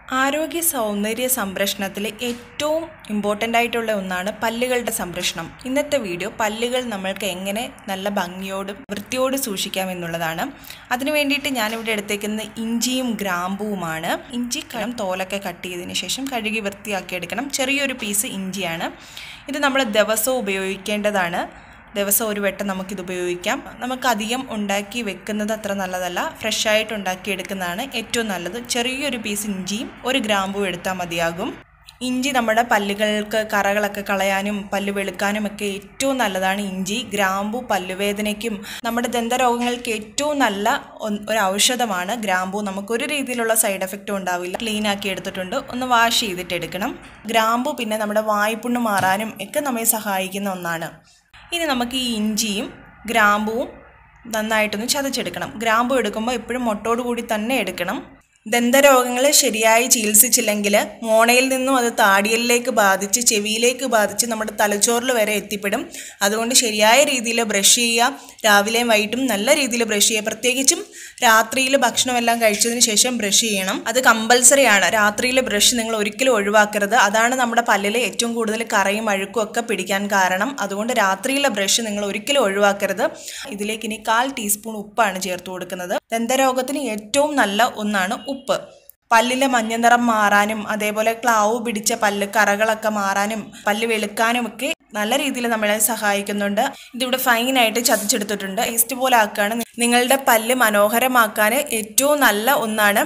ആരോഗ്യ സൗന്ദര്യ സംരക്ഷണത്തിൽ ഏറ്റവും ഇമ്പോർട്ടൻ്റ് ആയിട്ടുള്ള ഒന്നാണ് പല്ലുകളുടെ സംരക്ഷണം ഇന്നത്തെ വീഡിയോ പല്ലുകൾ നമ്മൾക്ക് എങ്ങനെ നല്ല ഭംഗിയോടും വൃത്തിയോട് സൂക്ഷിക്കാം എന്നുള്ളതാണ് അതിനു വേണ്ടിയിട്ട് ഞാനിവിടെ എടുത്തേക്കുന്നത് ഇഞ്ചിയും ഗ്രാമ്പുവുമാണ് ഇഞ്ചി കളം തോലൊക്കെ കട്ട് ചെയ്തതിന് ശേഷം കഴുകി വൃത്തിയാക്കി എടുക്കണം ചെറിയൊരു പീസ് ഇഞ്ചിയാണ് ഇത് നമ്മൾ ദിവസവും ഉപയോഗിക്കേണ്ടതാണ് ദിവസം ഒരു വട്ടം നമുക്കിത് ഉപയോഗിക്കാം നമുക്ക് അധികം ഉണ്ടാക്കി വെക്കുന്നത് അത്ര നല്ലതല്ല ഫ്രഷ് ആയിട്ട് ഉണ്ടാക്കി എടുക്കുന്നതാണ് ഏറ്റവും നല്ലത് ചെറിയൊരു പീസ് ഇഞ്ചിയും ഒരു ഗ്രാമ്പും എടുത്താൽ മതിയാകും ഇഞ്ചി നമ്മുടെ പല്ലുകൾക്ക് കറകളൊക്കെ കളയാനും പല്ല് വെളുക്കാനും ഒക്കെ ഏറ്റവും നല്ലതാണ് ഇഞ്ചി ഗ്രാമ്പു പല്ലുവേദനയ്ക്കും നമ്മുടെ ദന്തരോഗങ്ങൾക്ക് ഏറ്റവും നല്ല ഒന്ന് ഒരു ഔഷധമാണ് ഗ്രാമ്പു നമുക്കൊരു രീതിയിലുള്ള സൈഡ് എഫക്റ്റും ഉണ്ടാവില്ല ക്ലീൻ ആക്കി എടുത്തിട്ടുണ്ട് ഒന്ന് വാഷ് ചെയ്തിട്ട് എടുക്കണം ഗ്രാമ്പു പിന്നെ നമ്മുടെ വായ്പുണ്ണ് മാറാനും ഒക്കെ നമ്മെ സഹായിക്കുന്ന ഒന്നാണ് ഇനി നമുക്ക് ഈ ഇഞ്ചിയും ഗ്രാമ്പുവും നന്നായിട്ടൊന്ന് ചതച്ചെടുക്കണം ഗ്രാമ്പു എടുക്കുമ്പോൾ എപ്പോഴും മുട്ടോട് കൂടി തന്നെ എടുക്കണം ദന്തരോഗങ്ങളെ ശരിയായി ചികിത്സിച്ചില്ലെങ്കിൽ മോണയിൽ നിന്നും അത് താടിയലിലേക്ക് ബാധിച്ച് ചെവിയിലേക്ക് ബാധിച്ച് നമ്മുടെ തലച്ചോറിൽ വരെ എത്തിപ്പെടും അതുകൊണ്ട് ശരിയായ രീതിയിൽ ബ്രഷ് ചെയ്യുക രാവിലെയും വൈകിട്ടും നല്ല രീതിയിൽ ബ്രഷ് ചെയ്യുക പ്രത്യേകിച്ചും രാത്രിയിൽ ഭക്ഷണമെല്ലാം കഴിച്ചതിന് ശേഷം ബ്രഷ് ചെയ്യണം അത് കമ്പൽസറി ആണ് രാത്രിയിലെ ബ്രഷ് നിങ്ങൾ ഒരിക്കലും ഒഴിവാക്കരുത് അതാണ് നമ്മുടെ പല്ലിൽ ഏറ്റവും കൂടുതൽ കറയും അഴുക്കും ഒക്കെ പിടിക്കാൻ കാരണം അതുകൊണ്ട് രാത്രിയിലെ ബ്രഷ് നിങ്ങൾ ഒരിക്കലും ഒഴിവാക്കരുത് ഇതിലേക്ക് ഇനി കാൽ ടീസ്പൂൺ ഉപ്പാണ് ചേർത്ത് കൊടുക്കുന്നത് ദന്തരോഗത്തിന് ഏറ്റവും നല്ല ഒന്നാണ് ഉപ്പ് പല്ലിലെ മഞ്ഞ നിറം മാറാനും അതേപോലെ ക്ലാവ് പിടിച്ച പല്ല് കറകളൊക്കെ മാറാനും പല്ല് വെളുക്കാനും ഒക്കെ നല്ല രീതിയിൽ നമ്മളെ സഹായിക്കുന്നുണ്ട് ഇതിവിടെ ഫൈനായിട്ട് ചതച്ചെടുത്തിട്ടുണ്ട് പേസ്റ്റ് പോലെ ആക്കുകയാണ് നിങ്ങളുടെ പല്ല് മനോഹരമാക്കാൻ ഏറ്റവും നല്ല ഒന്നാണ്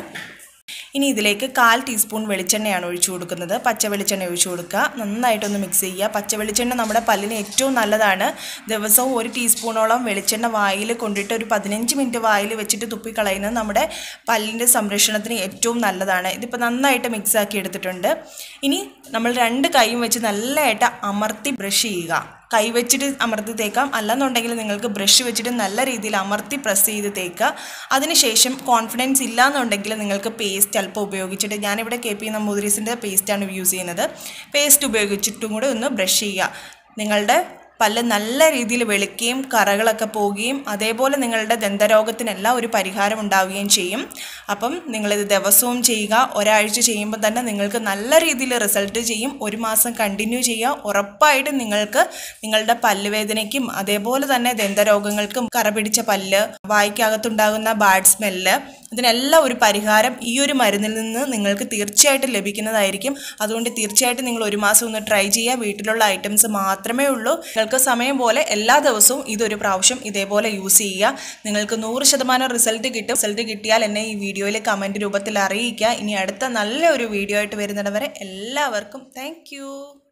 ഇനി ഇതിലേക്ക് കാൽ ടീസ്പൂൺ വെളിച്ചെണ്ണയാണ് ഒഴിച്ചു കൊടുക്കുന്നത് പച്ച വെളിച്ചെണ്ണ ഒഴിച്ചു കൊടുക്കുക നന്നായിട്ടൊന്ന് മിക്സ് ചെയ്യുക പച്ച വെളിച്ചെണ്ണ നമ്മുടെ പല്ലിന് ഏറ്റവും നല്ലതാണ് ദിവസവും ഒരു ടീസ്പൂണോളം വെളിച്ചെണ്ണ വായിൽ കൊണ്ടിട്ട് ഒരു പതിനഞ്ച് മിനിറ്റ് വായിൽ വെച്ചിട്ട് തുപ്പിക്കളയുന്നത് നമ്മുടെ പല്ലിൻ്റെ സംരക്ഷണത്തിന് ഏറ്റവും നല്ലതാണ് ഇതിപ്പോൾ നന്നായിട്ട് മിക്സ് ആക്കി എടുത്തിട്ടുണ്ട് ഇനി നമ്മൾ രണ്ട് കൈയും വെച്ച് നല്ലതായിട്ട് അമർത്തി ബ്രഷ് ചെയ്യുക കൈ വെച്ചിട്ട് അമർത്തി തേക്കാം അല്ലെന്നുണ്ടെങ്കിൽ നിങ്ങൾക്ക് ബ്രഷ് വെച്ചിട്ട് നല്ല രീതിയിൽ അമർത്തി പ്രസ് ചെയ്ത് തേക്കുക അതിനുശേഷം കോൺഫിഡൻസ് ഇല്ലാന്നുണ്ടെങ്കിൽ നിങ്ങൾക്ക് പേസ്റ്റ് അല്പം ഉപയോഗിച്ചിട്ട് ഞാനിവിടെ കെ പി നമ്പൂതിരീസിൻ്റെ പേസ്റ്റാണ് യൂസ് ചെയ്യുന്നത് പേസ്റ്റ് ഉപയോഗിച്ചിട്ടും കൂടെ ഒന്ന് ബ്രഷ് ചെയ്യുക നിങ്ങളുടെ പല്ല് നല്ല രീതിയിൽ വെളുക്കുകയും കറകളൊക്കെ പോവുകയും അതേപോലെ നിങ്ങളുടെ ദന്തരോഗത്തിനെല്ലാം ഒരു പരിഹാരം ഉണ്ടാവുകയും ചെയ്യും അപ്പം നിങ്ങളിത് ദിവസവും ചെയ്യുക ഒരാഴ്ച ചെയ്യുമ്പോൾ തന്നെ നിങ്ങൾക്ക് നല്ല രീതിയിൽ റിസൾട്ട് ചെയ്യും ഒരു മാസം കണ്ടിന്യൂ ചെയ്യുക ഉറപ്പായിട്ടും നിങ്ങൾക്ക് നിങ്ങളുടെ പല്ലുവേദനയ്ക്കും അതേപോലെ തന്നെ ദന്തരോഗങ്ങൾക്കും കറ പിടിച്ച പല്ല് വായ്ക്കകത്തുണ്ടാകുന്ന ബാഡ് സ്മെല്ല് ഇതിനെല്ലാം ഒരു പരിഹാരം ഈ ഒരു മരുന്നിൽ നിന്ന് നിങ്ങൾക്ക് തീർച്ചയായിട്ടും ലഭിക്കുന്നതായിരിക്കും അതുകൊണ്ട് തീർച്ചയായിട്ടും നിങ്ങൾ ഒരു മാസം ഒന്ന് ട്രൈ ചെയ്യുക വീട്ടിലുള്ള ഐറ്റംസ് മാത്രമേ ഉള്ളൂ നിങ്ങൾക്ക് സമയം പോലെ എല്ലാ ദിവസവും ഇതൊരു പ്രാവശ്യം ഇതേപോലെ യൂസ് ചെയ്യുക നിങ്ങൾക്ക് നൂറ് ശതമാനം റിസൾട്ട് കിട്ടും റിസൾട്ട് കിട്ടിയാൽ എന്നെ ഈ വീഡിയോയിൽ കമൻറ്റ് രൂപത്തിൽ അറിയിക്കുക ഇനി അടുത്ത നല്ല ഒരു വീഡിയോ ആയിട്ട് വരുന്നിടവരെ എല്ലാവർക്കും താങ്ക്